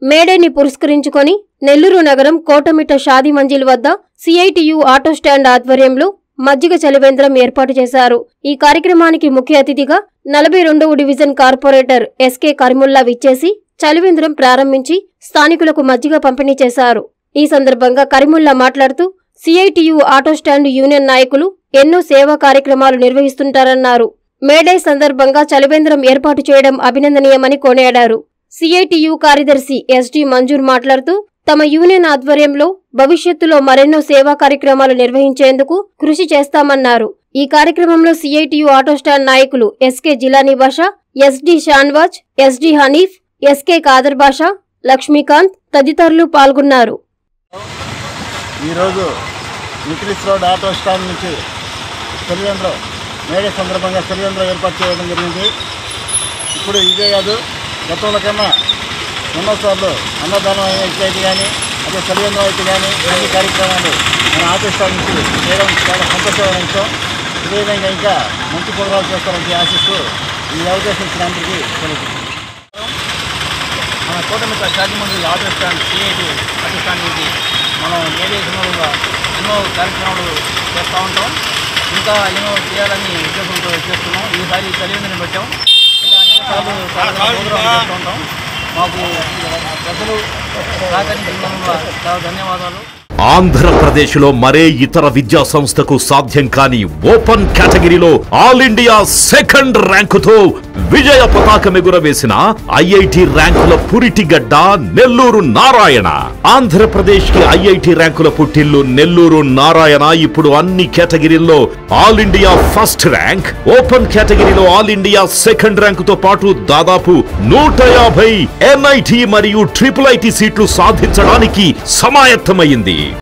మేడేని పురస్కరించుకొని నెల్లూరు నగరం కోటమిట్ట షాదీ మంజిల్ వద్ద సిఐటియు ఆటో స్టాండ్ ఆధ్వర్యంలో మజ్జిగ చలివేంద్రం ఏర్పాటు చేశారు ఈ కార్యక్రమానికి ముఖ్య అతిథిగా నలభై రెండవ డివిజన్ కార్పొరేటర్ ఎస్కే కరిముల్లా విచ్చేసి చలివేంద్రం ప్రారంభించి స్థానికులకు మజ్జిగ పంపిణీ చేశారు ఈ సందర్భంగా కరిముల్లా మాట్లాడుతూ సిఐటియు ఆటో స్టాండ్ యూనియన్ నాయకులు ఎన్నో సేవా కార్యక్రమాలు నిర్వహిస్తుంటారన్నారు మేడే సందర్భంగా చలివేంద్రం ఏర్పాటు చేయడం అభినందనీయమని కొనియాడారు సిఐటియు కార్యదర్శి ఎస్డి మంజూర్ మాట్లాడుతూ తమ యూనియన్ ఆధ్వర్యంలో భవిష్యత్తులో మరెన్నో సేవా కార్యక్రమాలు నిర్వహించేందుకు కృషి చేస్తామన్నారు ఈ కార్యక్రమంలో సిఐటియు ఆటో స్టాండ్ నాయకులు SK Jilani Basha SD Shanwaz SD Hanif SK Khader Basha Lakshmikanth తదితరులు పాల్గొన్నారు ఈరోజు నిక్రిస్ రోడ్ ఆటో స్టాండ్ నుంచి సిలిండర్ మేడే సందర్భంగా సిలిండర్ ఏర్పాటు చేయడం జరిగింది ఇప్పుడు ఇదే కాదు గతంలో కన్నా ఎన్నోసార్లు అన్నదానం అయితే కానీ అదే సిలిండర్ అయితే కానీ అన్ని కార్యక్రమాలు మన ఆటో స్టాండ్ నుంచి చేయడం చాలా సంతోషమైన విషయం ఇదే విధంగా ఇంకా మంచి ప్రోగ్రాలు చేస్తారని ఆశిస్తూ ఈ అవకాశం ఇచ్చిన అందరికీ తెలుసు మన కూటమిత షాదిమంది auto stand CIT auto stand నుంచి మనం ఏడే సందర్భంగా ఎన్నో కార్యక్రమాలు చేస్తూ ఉంటాం ఇంకా ఎన్నో చేయాలని ఉద్దేశంతో చేస్తున్నాం ఈసారి కలిగిందని పెట్టాం ఇంకా అనేక సార్లు చాలా ప్రోగ్రాంలు చేస్తూ ఉంటాం మాకు ప్రజలు సహకరించినందుకు చాలా ధన్యవాదాలు ఆంధ్రప్రదేశ్లో మరే ఇతర విద్యా సంస్థకు సాధ్యం కాని ఓపెన్ కేటగిరీలో ఆల్ ఇండియా సెకండ్ ర్యాంకుతో విజయ పతాకం ఎగురవేసిన ఐఐటి ర్యాంకుల పురిటిగడ్డ నెల్లూరు నారాయణ ఆంధ్రప్రదేశ్ కి ఐఐటి ర్యాంకుల పుట్టిల్లు నెల్లూరు నారాయణ ఇప్పుడు అన్ని కేటగిరీల్లో all India first rank open కేటగిరీలో ఆల్ ఇండియా సెకండ్ ర్యాంకుతో పాటు దాదాపు నూట యాభై ఎన్ఐటి మరియు ట్రిపుల్ ఐటి సీట్లు సాధించడానికి సమాయత్తమైంది